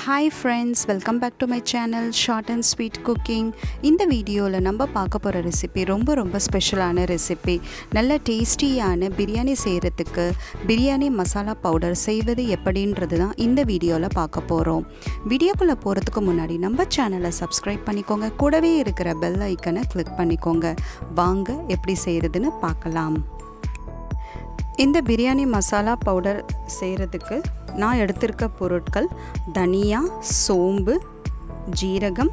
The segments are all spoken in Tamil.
hi friends welcome back to my channel short and sweet cooking இந்த வீடியோவில் நம்ம பார்க்க போகிற ரெசிபி ரொம்ப ரொம்ப ஸ்பெஷலான ரெசிபி நல்ல டேஸ்டியான பிரியாணி செய்கிறதுக்கு பிரியாணி மசாலா பவுடர் செய்வது எப்படின்றது தான் இந்த வீடியோவில் பார்க்க போகிறோம் வீடியோக்குள்ளே போகிறதுக்கு முன்னாடி நம்ம சேனலை சப்ஸ்கிரைப் பண்ணிக்கோங்க கூடவே இருக்கிற பெல் ஐக்கனை கிளிக் பண்ணிக்கோங்க வாங்க எப்படி செய்கிறதுன்னு பார்க்கலாம் இந்த பிரியாணி மசாலா பவுடர் செய்கிறதுக்கு நான் எடுத்திருக்க பொருட்கள் தனியா சோம்பு ஜீரகம்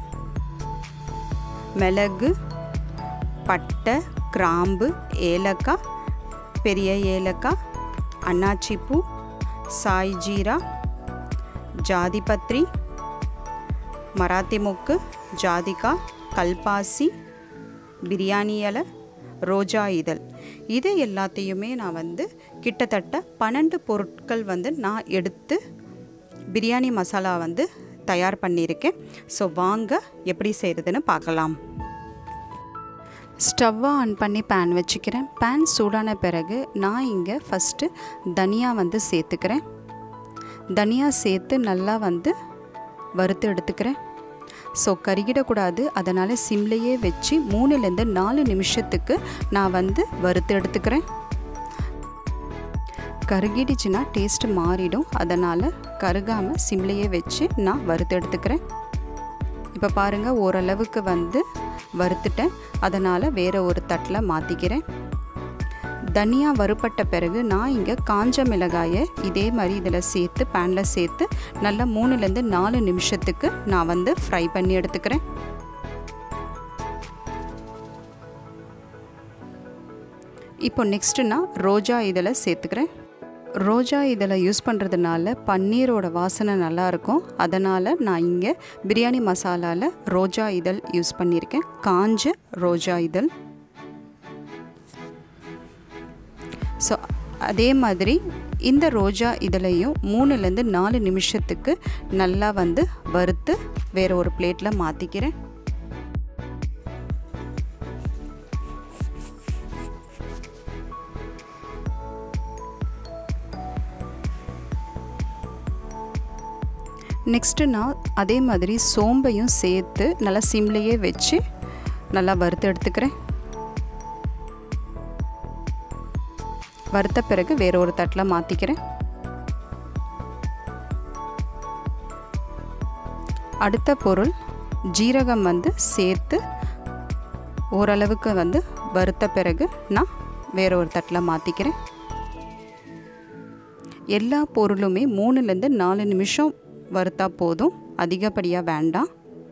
மிளகு பட்டை கிராம்பு ஏலக்காய் பெரிய ஏலக்காய் அன்னாச்சிப்பூ சாய் ஜீரா ஜாதிபத்ரி மராத்தி மொக்கு ஜாதிக்காய் கல்பாசி பிரியாணி இலை ரோஜா இதழ் இது எல்லாத்தையுமே நான் வந்து கிட்டத்தட்ட பன்னெண்டு பொருட்கள் வந்து நான் எடுத்து பிரியாணி மசாலா வந்து தயார் பண்ணியிருக்கேன் ஸோ வாங்க எப்படி செய்கிறதுன்னு பார்க்கலாம் ஸ்டவ்வை ஆன் பண்ணி பேன் வச்சுக்கிறேன் பேன் சூடான பிறகு நான் இங்கே ஃபஸ்ட்டு தனியா வந்து சேர்த்துக்கிறேன் தனியா சேர்த்து நல்லா வந்து வறுத்து எடுத்துக்கிறேன் ஸோ கருகிடக்கூடாது அதனால் சிம்லையே வச்சு மூணுலேருந்து நாலு நிமிஷத்துக்கு நான் வந்து வறுத்து எடுத்துக்கிறேன் கருகிடுச்சுன்னா டேஸ்ட் மாறிடும் அதனால் கருகாமல் சிம்லையே வச்சு நான் வறுத்து எடுத்துக்கிறேன் இப்போ பாருங்கள் ஓரளவுக்கு வந்து வறுத்துட்டேன் அதனால் வேறு ஒரு தட்டில் மாற்றிக்கிறேன் தனியா வறுப்பட்ட பிறகு நான் இங்கே காஞ்ச மிளகாயை இதே மாதிரி இதில் சேர்த்து பேனில் சேர்த்து நல்லா மூணுலேருந்து நாலு நிமிஷத்துக்கு நான் வந்து ஃப்ரை பண்ணி எடுத்துக்கிறேன் இப்போ நெக்ஸ்ட்டு நான் ரோஜா இதில் சேர்த்துக்கிறேன் ரோஜா இதில் யூஸ் பண்ணுறதுனால பன்னீரோட வாசனை நல்லாயிருக்கும் அதனால் நான் இங்கே பிரியாணி மசாலாவில் ரோஜா இதழ் யூஸ் பண்ணியிருக்கேன் காஞ்ச ரோஜா இதழ் ஸோ அதே மாதிரி இந்த ரோஜா இதிலையும் மூணுலேருந்து நாலு நிமிஷத்துக்கு நல்லா வந்து வறுத்து வேறு ஒரு பிளேட்டில் மாற்றிக்கிறேன் நெக்ஸ்ட்டு நான் அதே மாதிரி சோம்பையும் சேர்த்து நல்லா சிம்லேயே வச்சு நல்லா வறுத்து எடுத்துக்கிறேன் வறுத்த பிறகு வேற ஒரு தட்டில் மாற்றிக்கிறேன் அடுத்த பொருள் ஜீரகம் வந்து சேர்த்து ஓரளவுக்கு வந்து வறுத்த பிறகு நான் வேற ஒரு தட்டில் மாற்றிக்கிறேன் எல்லா பொருளுமே மூணுலேருந்து நாலு நிமிஷம் வறுத்தா போதும் அதிகப்படியாக வேண்டாம்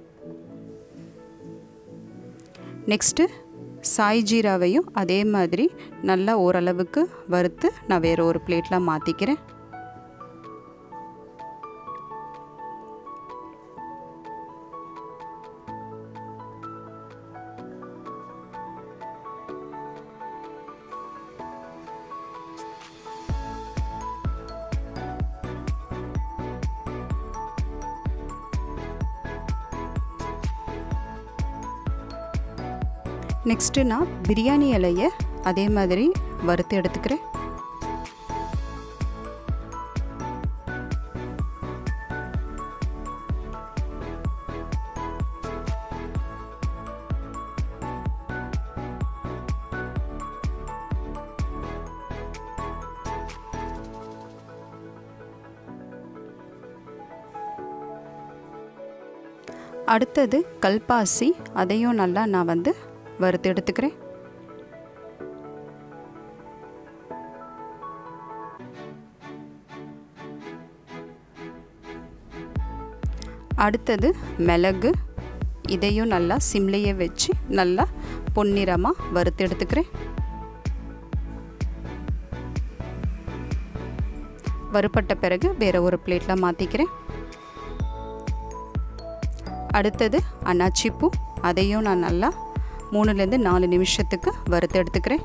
நெக்ஸ்ட்டு சாய் ஜீராவையும் அதே மாதிரி நல்லா ஓரளவுக்கு வறுத்து நான் வேறு ஒரு பிளேட்டில் மாற்றிக்கிறேன் நெக்ஸ்ட்டு நான் பிரியாணி இலையை அதே மாதிரி வறுத்து எடுத்துக்கிறேன் அடுத்தது கல்பாசி அதையும் நல்லா நான் வந்து வறுத்து எடுத்துக்கிறேன் அடுத்தது மிளகு இதையும் நல்லா சிம்லையே வச்சு நல்லா பொன்னிறமாக வறுத்து எடுத்துக்கிறேன் வறுப்பட்ட பிறகு வேறு ஒரு பிளேட்டில் மாற்றிக்கிறேன் அடுத்தது அன்னாச்சிப்பூ அதையும் நான் நல்லா மூணுலேருந்து நாலு நிமிஷத்துக்கு வறுத்து எடுத்துக்கிறேன்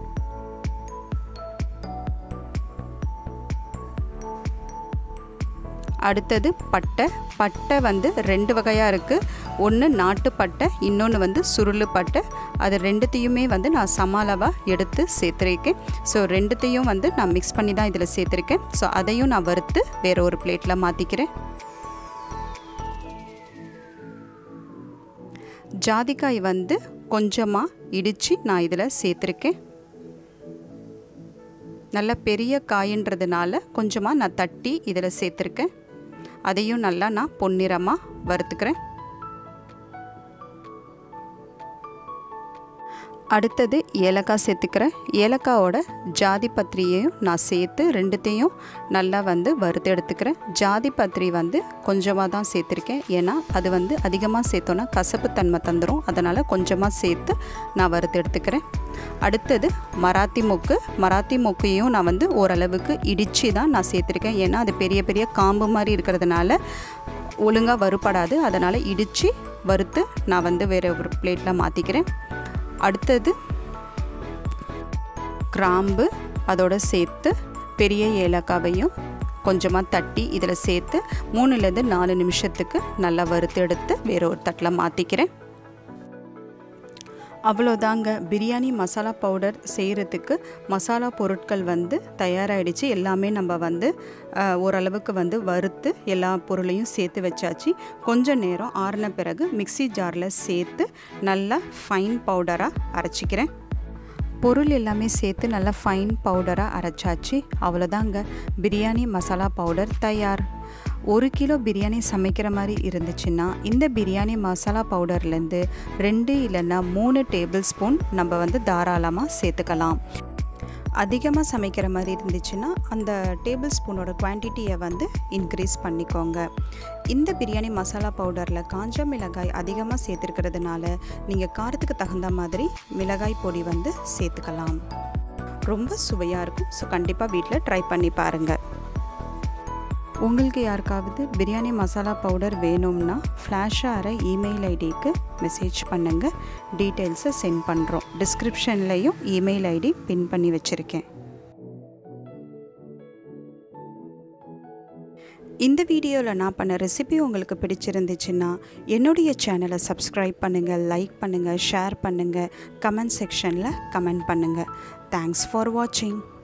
அடுத்தது பட்டை பட்டை வந்து ரெண்டு வகையாக இருக்குது ஒன்று நாட்டு பட்டை இன்னொன்று வந்து சுருளு பட்டை அது ரெண்டுத்தையுமே வந்து நான் சமாளவாக எடுத்து சேர்த்துருக்கேன் ஸோ ரெண்டுத்தையும் வந்து நான் மிக்ஸ் பண்ணி தான் இதில் சேர்த்துருக்கேன் ஸோ அதையும் நான் வறுத்து வேறு ஒரு பிளேட்டில் மாற்றிக்கிறேன் ஜாதிக்காய் வந்து கொஞ்சமாக இடித்து நான் இதில் சேர்த்துருக்கேன் நல்ல பெரிய காயின்றதுனால கொஞ்சமாக நான் தட்டி இதில் சேர்த்துருக்கேன் அதையும் நல்லா நான் பொன்னிறமாக வறுத்துக்கிறேன் அடுத்தது ஏலக்காய் சேர்த்துக்கிறேன் ஏலக்காவோட ஜாதி பத்திரியையும் நான் சேர்த்து ரெண்டுத்தையும் நல்லா வந்து வறுத்து எடுத்துக்கிறேன் ஜாதி பத்திரி வந்து கொஞ்சமாக தான் சேர்த்துருக்கேன் ஏன்னா அது வந்து அதிகமாக சேர்த்தோன்னா கசப்பு தன்மை தந்துடும் அதனால் கொஞ்சமாக சேர்த்து நான் வறுத்து எடுத்துக்கிறேன் அடுத்தது மராத்தி மொக்கு மராத்தி மொக்கையும் நான் வந்து ஓரளவுக்கு இடித்து தான் நான் சேர்த்துருக்கேன் ஏன்னா அது பெரிய பெரிய காம்பு மாதிரி இருக்கிறதுனால ஒழுங்காக வறுபடாது அதனால் இடித்து வறுத்து நான் வந்து வேறு ஒரு பிளேட்டில் மாற்றிக்கிறேன் அடுத்தது கிராம்பு அதோடு சேர்த்து பெரிய ஏலக்காவையும் கொஞ்சமாக தட்டி இதில் சேர்த்து மூணுலேருந்து நாலு நிமிஷத்துக்கு நல்லா வறுத்து எடுத்து வேற ஒரு தட்டில் மாற்றிக்கிறேன் அவ்வளோதாங்க பிரியாணி மசாலா பவுடர் செய்கிறதுக்கு மசாலா பொருட்கள் வந்து தயாராகிடுச்சு எல்லாமே நம்ம வந்து ஓரளவுக்கு வந்து வறுத்து எல்லா பொருளையும் சேர்த்து வச்சாச்சு கொஞ்சம் நேரம் ஆறின பிறகு மிக்சி ஜாரில் சேர்த்து நல்லா ஃபைன் பவுடராக அரைச்சிக்கிறேன் பொருள் எல்லாமே சேர்த்து நல்லா ஃபைன் பவுடராக அரைச்சாச்சு அவ்வளோதாங்க பிரியாணி மசாலா பவுடர் தயார் ஒரு கிலோ பிரியாணி சமைக்கிற மாதிரி இருந்துச்சுன்னா இந்த பிரியாணி மசாலா பவுடர்லேருந்து ரெண்டு இல்லைன்னா மூணு டேபிள் ஸ்பூன் நம்ம வந்து தாராளமாக சேர்த்துக்கலாம் அதிகமாக சமைக்கிற மாதிரி இருந்துச்சுன்னா அந்த டேபிள் ஸ்பூனோட குவான்டிட்டியை வந்து இன்க்ரீஸ் பண்ணிக்கோங்க இந்த பிரியாணி மசாலா பவுடரில் காஞ்ச மிளகாய் அதிகமாக சேர்த்துருக்கிறதுனால நீங்கள் காரத்துக்கு தகுந்த மாதிரி மிளகாய் பொடி வந்து சேர்த்துக்கலாம் ரொம்ப சுவையாக இருக்கும் ஸோ கண்டிப்பாக வீட்டில் ட்ரை பண்ணி பாருங்கள் உங்களுக்கு யாருக்காவது பிரியாணி மசாலா பவுடர் வேணும்னா ஃப்ளாஷார இமெயில் ஐடிக்கு மெசேஜ் பண்ணுங்கள் டீட்டெயில்ஸை சென்ட் பண்ணுறோம் டிஸ்கிரிப்ஷன்லேயும் இமெயில் ஐடி பின் பண்ணி வச்சுருக்கேன் இந்த வீடியோவில் நான் பண்ண ரெசிபி உங்களுக்கு பிடிச்சிருந்துச்சுன்னா என்னுடைய சேனலை சப்ஸ்கிரைப் பண்ணுங்கள் லைக் பண்ணுங்கள் ஷேர் பண்ணுங்கள் கமெண்ட் செக்ஷனில் கமெண்ட் பண்ணுங்கள் தேங்க்ஸ் ஃபார் வாட்சிங்